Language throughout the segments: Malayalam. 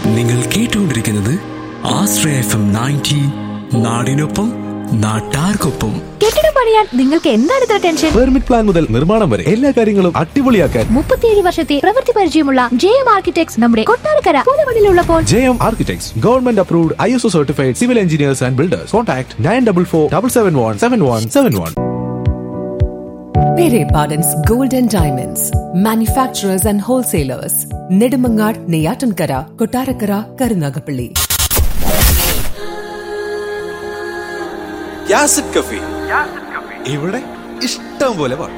നിങ്ങൾ കേട്ടുകൊണ്ടിരിക്കുന്നത് ആശ്രയ എഫ് എം നയൻറ്റി നാടിനൊപ്പം നാട്ടാർക്കൊപ്പം കെട്ടിടം പണിയാൻ നിങ്ങൾക്ക് എന്താണ് ഇത്ര ടെൻഷൻ പെർമിറ്റ് പ്ലാൻ മുതൽ നിർമ്മാണം വരെ എല്ലാ കാര്യങ്ങളും അടിപൊളിയാക്കാൻ മുപ്പത്തിയേഴ് വർഷത്തെ പ്രവൃത്തി പരിചയമുള്ള ജെ എം ആർക്കിടെക്ട്സ് നമ്മുടെ കൊട്ടാരക്കര പൂലമണിലുള്ളപ്പോൾ J M architects government approved I S O certified civil engineers and builders contact nine double four double seven one seven one seven one Pere Pardon's Gold and Diamonds, manufacturers and wholesalers, Nedumangad, Neyatankara, Kotarakara, Karunagapalli. യാസിഡ് കഫി ഇവിടെ ഇഷ്ടം പോലെ പാട്ട്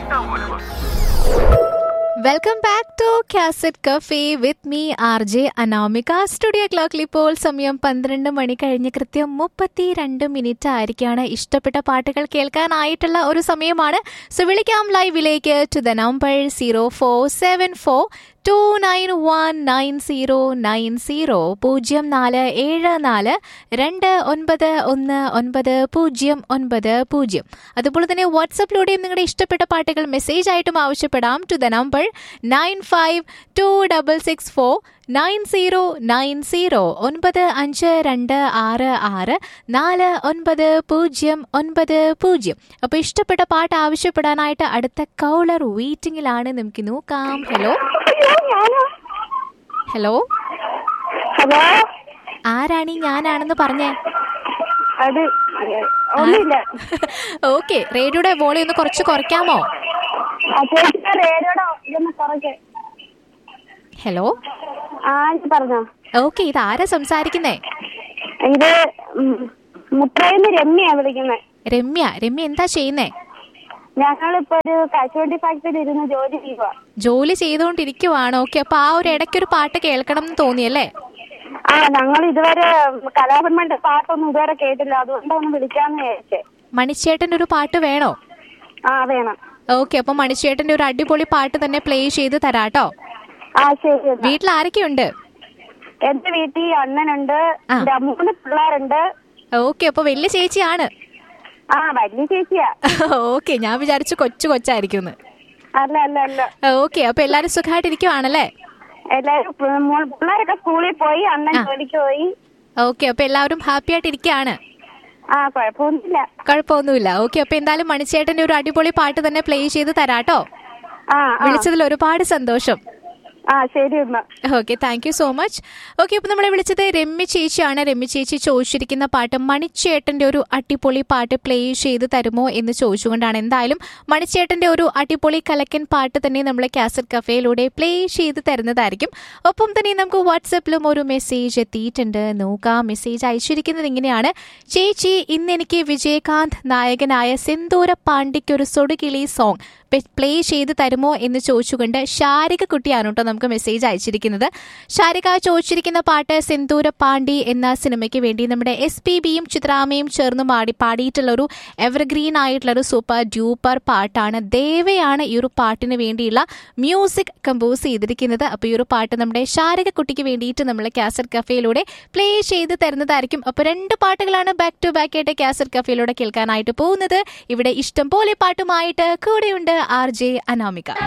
welcome back to cassette cafe with me R J Anamika studio ക്ലോക്കിൽ ഇപ്പോൾ സമയം പന്ത്രണ്ട് മണി കഴിഞ്ഞ് കൃത്യം മുപ്പത്തി രണ്ട് മിനിറ്റ് ആയിരിക്കാണ് ഇഷ്ടപ്പെട്ട പാട്ടുകൾ കേൾക്കാനായിട്ടുള്ള ഒരു സമയമാണ് സോ വിളിക്കാം ലൈവിലേക്ക് to the number zero four seven four two nine one nine zero nine zero പൂജ്യം നാല് ഏഴ് നാല് രണ്ട് ഒൻപത് ഒന്ന് ഒൻപത് പൂജ്യം ഒൻപത് പൂജ്യം അതുപോലെ തന്നെ വാട്സപ്പിലൂടെയും നിങ്ങളുടെ ഇഷ്ടപ്പെട്ട പാട്ടുകൾ മെസ്സേജ് ആയിട്ടും ആവശ്യപ്പെടാം to the number nine five two double six four nine zero nine zero ഒൻപത് അഞ്ച് രണ്ട് ആറ് ആറ് നാല് ഒൻപത് പൂജ്യം ഒൻപത് പൂജ്യം അപ്പോൾ ഇഷ്ടപ്പെട്ട പാട്ട് ആവശ്യപ്പെടാനായിട്ട് അടുത്ത കൗളർ വെയിറ്റിംഗിലാണ് നമുക്ക് നോക്കാം ഹലോ ഹലോ ഹലോ ആരാണ് ഈ ഞാനാണെന്ന് പറഞ്ഞേ അത് ഒന്നുമില്ല ഓക്കെ റേഡിയോയുടെ വോളി ഒന്ന് കുറച്ച് കുറയ്ക്കാമോ ആ ചേച്ചിയുടെ റേഡിയോടെ ഇതൊന്ന് കുറയ്ക്ക് ഹലോ ആ ഇത് പറഞ്ഞോ ഓക്കെ ഇത് ആരാ സംസാരിക്കുന്നേ ഇത് മുത്രയിന്ന് രമ്യ വിളിക്കുന്നത് രമ്യ രമ്യ എന്താ ചെയ്യുന്നേ ഞങ്ങളിപ്പോ ഒരു കശുവണ്ടി ഫാക്ടറിയിൽ ഇരുന്ന് ജോലി ചെയ്യുക ജോലി ചെയ്തുകൊണ്ടിരിക്കുവാണ് ഓക്കെ അപ്പൊ ആ ഒരു ഇടയ്ക്കൊരു പാട്ട് കേൾക്കണം എന്ന് തോന്നിയല്ലേ ആ ഞങ്ങൾ ഇതുവരെ കലാഭന്മന്റെ പാട്ടൊന്നും ഇതുവരെ കേട്ടില്ല അതുകൊണ്ടാണ് വിളിക്കാന്ന് വിചാരിച്ചേ മണിച്ചേട്ടന്റെ ഒരു പാട്ട് വേണോ ആ വേണം ഓക്കെ അപ്പൊ മണിച്ചേട്ടന്റെ ഒരു അടിപൊളി പാട്ട് തന്നെ പ്ലേ ചെയ്ത് തരാട്ടോ ആ ശരി എന്നാ. വീട്ടിൽ ആരൊക്കെയുണ്ട് എന്റെ വീട്ടിൽ അണ്ണനുണ്ട് ആ. എന്റെ മൂന്ന് പിള്ളേരുണ്ട് ഓക്കെ അപ്പൊ വലിയ ചേച്ചിയാണ് ആ വലിയ ചേച്ചിയാ ഓക്കെ ഞാൻ വിചാരിച്ചു കൊച്ചു കൊച്ചായിരിക്കും അല്ല അല്ല അല്ല ഓക്കെ അപ്പൊ എല്ലാരും സുഖമായിട്ടിരിക്കുവാണല്ലേ എല്ലാരും പി- മൂ- പിള്ളേരൊക്കെ സ്കൂളിൽ പോയി അണ്ണൻ ആ. ജോലിക്ക് പോയി ഓക്കെ അപ്പൊ എല്ലാവരും ഹാപ്പി ആയിട്ടിരിക്കുകയാണ് ആ കുഴപ്പമൊന്നുമില്ല കുഴപ്പമൊന്നുമില്ല ഓക്കെ അപ്പൊ എന്തായാലും മണിച്ചേട്ടന്റെ ഒരു അടിപൊളി പാട്ട് തന്നെ പ്ലേ ചെയ്ത് തരാട്ടോ ആ ആ. വിളിച്ചതിൽ ഒരുപാട് സന്തോഷം ആ ശരി എന്നാ okay thank you so much okay ഇപ്പൊ നമ്മളെ വിളിച്ചത് രമ്യ ചേച്ചിയാണ് രമ്യ ചേച്ചി ചോദിച്ചിരിക്കുന്ന പാട്ട് മണിച്ചേട്ടന്റെ ഒരു അടിപൊളി പാട്ട് പ്ലേ ചെയ്ത് തരുമോ എന്ന് ചോദിച്ചുകൊണ്ടാണ് എന്തായാലും മണിച്ചേട്ടന്റെ ഒരു അടിപൊളി കലക്കൻ പാട്ട് തന്നെ നമ്മൾ കാസറ്റ് കഫേയിലൂടെ പ്ലേ ചെയ്ത് തരുന്നതായിരിക്കും ഒപ്പം തന്നെ നമുക്ക് വാട്സപ്പിലും ഒരു മെസ്സേജ് എത്തിയിട്ടുണ്ട് നോക്കാം മെസ്സേജ് അയച്ചിരിക്കുന്നത് ഇങ്ങനെയാണ് ചേച്ചി ഇന്ന് എനിക്ക് വിജയകാന്ത് നായകനായ സെന്തൂര പാണ്ഡിക്ക് ഒരു സൊടുകിളി സോങ് പ്ലേ ചെയ്ത് തരുമോ എന്ന് ചോദിച്ചുകൊണ്ട് ശാരിക കുട്ടിയാണ് കേട്ടോ നമുക്ക് മെസ്സേജ് അയച്ചിരിക്കുന്നത് ശാരിക ചോദിച്ചിരിക്കുന്ന പാട്ട് സെന്തൂര പാണ്ഡി എന്ന സിനിമയ്ക്ക് വേണ്ടി നമ്മുടെ എസ് പി ബിയും ചിത്രാമയും ചേർന്ന് പാടി പാടിയിട്ടുള്ള ഒരു എവർഗ്രീൻ ആയിട്ടുള്ള ഒരു സൂപ്പർ ഡ്യൂപ്പർ പാട്ടാണ് ദേവയാണ് ഈ ഒരു പാട്ടിന് വേണ്ടിയുള്ള മ്യൂസിക് കമ്പോസ് ചെയ്തിരിക്കുന്നത് അപ്പോൾ ഈ ഒരു പാട്ട് നമ്മുടെ ശാരിക കുട്ടിക്ക് വേണ്ടിയിട്ട് നമ്മൾ കാസറ്റ് കഫേയിലൂടെ പ്ലേ ചെയ്ത് തരുന്നതായിരിക്കും അപ്പോൾ രണ്ട് പാട്ടുകളാണ് ബാക്ക് ടു ബാക്ക് ആയിട്ട് കാസറ്റ് കഫേയിലൂടെ കേൾക്കാനായിട്ട് പോകുന്നത് ഇവിടെ ഇഷ്ടം പോലെ പാട്ടുമായിട്ട് കൂടെയുണ്ട് ആർ ജെ അനാമിക